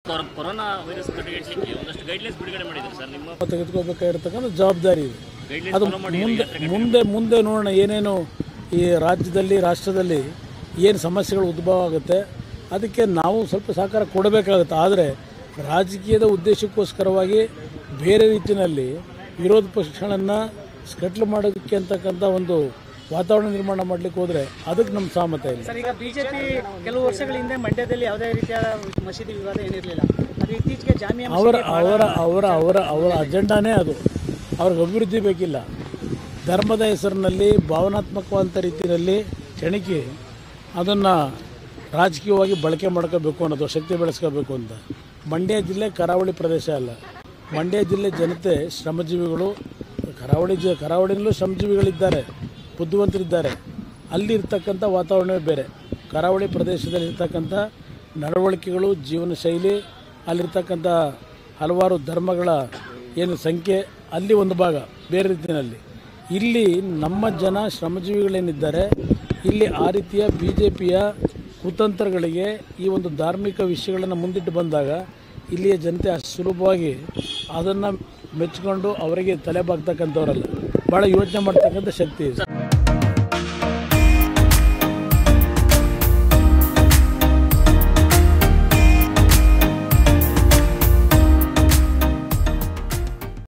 ಕೊರ- corona virus ತಡೆಗಟ್ಟಲಿಕ್ಕೆ ಒಂದಷ್ಟು guidelines ಬಿಡುಗಡೆ ಮಾಡಿದ್ರು ಸರ್ ನಿಮ್ಮ ತೆಗೆದುಕೋಬೇಕಾಗಿರ್ತಕ್ಕಂಥ ಜವಾಬ್ದಾರಿ ಇದೆ ಗೈಡ್ಲೈನ್ಸ್ ಅದು ಫಾಲೋ ಮಾಡಿ ಮುಂದೆ ಮುಂದೆ ಮುಂದೆ ನೋಡೋಣ ಏನೇನು ಈ ರಾಜ್ಯದಲ್ಲಿ ರಾಷ್ಟ್ರದಲ್ಲಿ ಏನು ಸಮಸ್ಯೆಗಳು ಉದ್ಭವ ಆಗುತ್ತೆ ಅದಕ್ಕೆ ನಾವು ಸ್ವಲ್ಪ ಸಹಕಾರ ಕೊಡಬೇಕಾಗುತ್ತೆ ಆದರೆ ರಾಜಕೀಯದ ಉದ್ದೇಶಕ್ಕೋಸ್ಕರವಾಗಿ ಬೇರೆ ರೀತಿಯಲ್ಲಿ ವಿರೋಧ ಪಕ್ಷಗಳನ್ನು ಸ್ಕಟ್ಲು ಮಾಡೋದಕ್ಕೆ ಅಂತಕ್ಕಂಥ ಒಂದು ವಾತಾವರಣ ನಿರ್ಮಾಣ ಮಾಡಲಿಕ್ಕೆ ಹೋದರೆ ಅದಕ್ಕೆ ನಮ್ಮ ಸಹಮತ ಇಲ್ಲ ಸರ್ ಈಗ ಬಿಜೆಪಿ ಕೆಲವು ವರ್ಷಗಳ ಹಿಂದೆ ಮಂಡ್ಯದಲ್ಲಿ ಯಾವುದೇ ರೀತಿಯಾದ ಮಸೀದಿ ವಿವಾದ ಏನಿರಲಿಲ್ಲ ಅದು ಇತ್ತೀಚೆಗೆ ಜಾಮಿಯಾ ಅವರ ಅವರ ಅವರ ಅವರ ಅವರ ಅಜೆಂಡಾನೇ ಅದು ಅವ್ರಿಗೆ ಅಭಿವೃದ್ಧಿ ಬೇಕಿಲ್ಲ ಧರ್ಮದ ಹೆಸರಿನಲ್ಲಿ ಭಾವನಾತ್ಮಕವಾದಂಥ ರೀತಿಯಲ್ಲಿ ಕೆಣಕಿ ಅದನ್ನು ರಾಜಕೀಯವಾಗಿ ಬಳಕೆ ಮಾಡ್ಕೋಬೇಕು ಅನ್ನೋದು ಶಕ್ತಿ ಬೆಳೆಸ್ಕೋಬೇಕು ಅಂತ ಮಂಡ್ಯ ಜಿಲ್ಲೆ ಕರಾವಳಿ ಪ್ರದೇಶ ಅಲ್ಲ ಮಂಡ್ಯ ಜಿಲ್ಲೆ ಜನತೆ ಶ್ರಮಜೀವಿಗಳು ಕರಾವಳಿ ಜ ಕರಾವಳಿನಲ್ಲೂ ಶ್ರಮಜೀವಿಗಳಿದ್ದಾರೆ ಬುದ್ಧಿವಂತರಿದ್ದಾರೆ ಅಲ್ಲಿರ್ತಕ್ಕಂಥ ವಾತಾವರಣವೇ ಬೇರೆ ಕರಾವಳಿ ಪ್ರದೇಶದಲ್ಲಿರ್ತಕ್ಕಂಥ ನಡವಳಿಕೆಗಳು ಜೀವನ ಶೈಲಿ ಅಲ್ಲಿರ್ತಕ್ಕಂಥ ಹಲವಾರು ಧರ್ಮಗಳ ಏನು ಸಂಖ್ಯೆ ಅಲ್ಲಿ ಒಂದು ಭಾಗ ಬೇರೆ ರೀತಿಯಲ್ಲಿ ಇಲ್ಲಿ ನಮ್ಮ ಜನ ಶ್ರಮಜೀವಿಗಳೇನಿದ್ದಾರೆ ಇಲ್ಲಿ ಆ ರೀತಿಯ ಬಿ ಜೆ ಪಿಯ ಕುತಂತ್ರಗಳಿಗೆ ಈ ಒಂದು ಧಾರ್ಮಿಕ ವಿಷಯಗಳನ್ನು ಮುಂದಿಟ್ಟು ಬಂದಾಗ ಇಲ್ಲಿಯ ಜನತೆ ಅಷ್ಟು ಸುಲಭವಾಗಿ ಅದನ್ನು ಮೆಚ್ಚಿಕೊಂಡು ಅವರಿಗೆ ತಲೆ ಬಾಗ್ತಕ್ಕಂಥವ್ರಲ್ಲ ಭಾಳ ಯೋಚನೆ ಮಾಡ್ತಕ್ಕಂಥ ಶಕ್ತಿ ಇದೆ